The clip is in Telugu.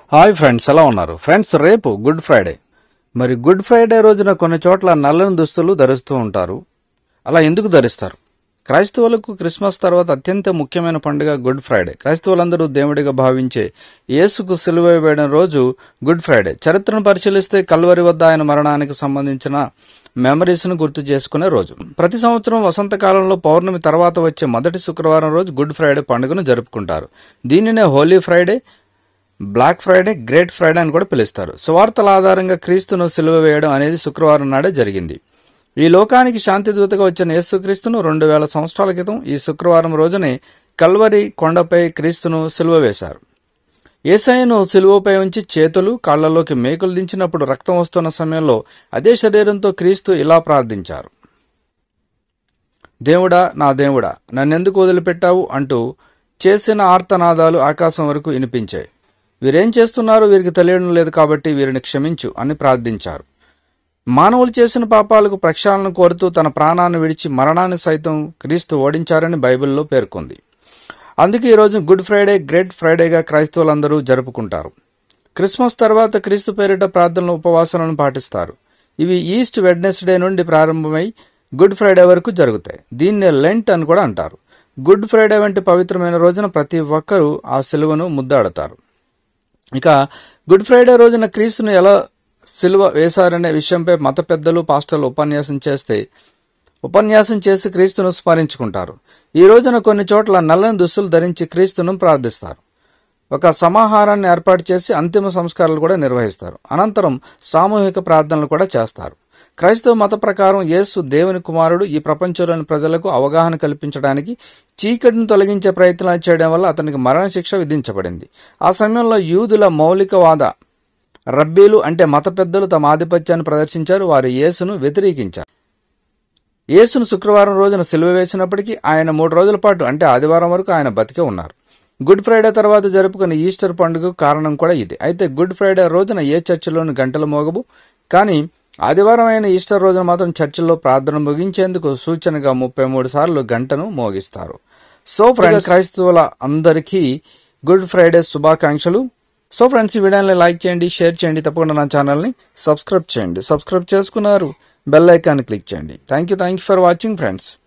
హాయ్ ఫ్రెండ్స్ ఎలా ఉన్నారు ఫ్రెండ్స్ రేపు గుడ్ ఫ్రైడే మరి గుడ్ ఫ్రైడే రోజున కొన్ని చోట్ల నల్లని దుస్తులు ధరిస్తూ ఉంటారు అలా ఎందుకు ధరిస్తారు క్రైస్తవులకు క్రిస్మస్ తర్వాత అత్యంత ముఖ్యమైన పండుగ గుడ్ ఫ్రైడే క్రైస్తవులందరూ దేవుడిగా భావించే యేసుకు సిలువ వేయబడిన రోజు గుడ్ ఫ్రైడే చరిత్రను పరిశీలిస్తే కల్వరి వద్ద ఆయన మరణానికి సంబంధించిన మెమరీస్ ను గుర్తు చేసుకునే రోజు ప్రతి సంవత్సరం వసంతకాలంలో పౌర్ణమి తర్వాత వచ్చే మొదటి శుక్రవారం రోజు గుడ్ ఫ్రైడే పండుగను జరుపుకుంటారు దీనినే Holy Friday Black Friday Great Friday అని కూడా పిలుస్తారు సువార్తల ఆధారంగా క్రీస్తును సిలువ వేయడం అనేది శుక్రవారం నాడే జరిగింది ఈ లోకానికి శాంతి దూతగా వచ్చిన యేసుక్రీస్తును రెండు వేల సంవత్సరాల క్రితం ఈ శుక్రవారం రోజునే కల్వరి కొండపై క్రీస్తును సిలువ వేశారు ఏసయ్యను సిలువపై ఉంచి చేతులు కాళ్లలోకి మేకులు దించినప్పుడు రక్తం వస్తున్న సమయంలో అదే శరీరంతో క్రీస్తు ఇలా ప్రార్థించారు దేవుడా నా దేవుడా నన్నెందుకు వదిలిపెట్టావు అంటూ చేసిన ఆర్తనాదాలు ఆకాశం వరకు వినిపించాయి వీరేం చేస్తున్నారో వీరికి తెలియడం లేదు కాబట్టి వీరిని క్షమించు అని ప్రార్థించారు మానవులు చేసిన పాపాలకు ప్రక్షాళన కోరుతూ తన ప్రాణాన్ని విడిచి మరణాన్ని సైతం క్రీస్తు ఓడించారని బైబిల్లో పేర్కొంది అందుకే ఈరోజు గుడ్ ఫ్రైడే గ్రేట్ ఫ్రైడేగా క్రైస్తవులందరూ జరుపుకుంటారు క్రిస్మస్ తర్వాత క్రీస్తు పేరిట ప్రార్థనలు ఉపవాసాలను పాటిస్తారు ఇవి ఈస్ట్ వెడ్నెస్డే నుండి ప్రారంభమై గుడ్ ఫ్రైడే వరకు జరుగుతాయి దీన్నే లెంట్ అని కూడా అంటారు గుడ్ ఫ్రైడే వంటి పవిత్రమైన రోజున ప్రతి ఒక్కరూ ఆ సిలువను ముద్దాడతారు ఇక గుడ్ ఫ్రైడే రోజున క్రీస్తును ఎలా సిలువ వేశారనే విషయంపై మత పెద్దలు పాస్టర్లు ఉపన్యాసం చేస్తే ఉపన్యాసం చేసి క్రీస్తును స్మరించుకుంటారు ఈ రోజున కొన్ని చోట్ల నల్లని దుస్తులు ధరించి క్రీస్తును ప్రార్థిస్తారు ఒక సమాహారాన్ని ఏర్పాటు చేసి అంతిమ సంస్కారాలు కూడా నిర్వహిస్తారు అనంతరం సామూహిక ప్రార్థనలు కూడా చేస్తారు క్రైస్తవ మత ప్రకారం యేసు దేవుని కుమారుడు ఈ ప్రపంచంలోని ప్రజలకు అవగాహన కల్పించడానికి చీకటిని తొలగించే ప్రయత్నాలు చేయడం వల్ల అతనికి మరణశిక్ష విధించబడింది ఆ సమయంలో యూదుల మౌలికవాద రబ్బీలు అంటే మత పెద్దలు తమ ఆధిపత్యాన్ని ప్రదర్శించారు వారు యేసును వ్యతిరేకించారు యేసును శుక్రవారం రోజున సిలువ వేసినప్పటికీ ఆయన మూడు రోజుల పాటు అంటే ఆదివారం వరకు ఆయన బతికే ఉన్నారు గుడ్ ఫ్రైడే తర్వాత జరుపుకునే ఈస్టర్ పండుగ కారణం కూడా ఇది అయితే గుడ్ ఫ్రైడే రోజున ఏ చర్చిలోని గంటలు మోగవు కానీ ఆదివారం అయిన ఈస్టర్ రోజున మాత్రం చర్చిల్లో ప్రార్థన ముగించేందుకు సూచనగా ముప్పై మూడు సార్లు గంటను మోగిస్తారు సో ఫ్రెండ్స్ క్రైస్తవుల అందరికీ గుడ్ ఫ్రైడే శుభాకాంక్షలు సో ఫ్రెండ్స్ ఈ వీడియోని లైక్ చేయండి షేర్ చేయండి తప్పకుండా నా ఛానల్ని సబ్స్క్రైబ్ చేయండి సబ్స్క్రైబ్ చేసుకున్నారు బెల్ ఐకాన్ క్లిక్ చేయండి thank you thank you for watching friends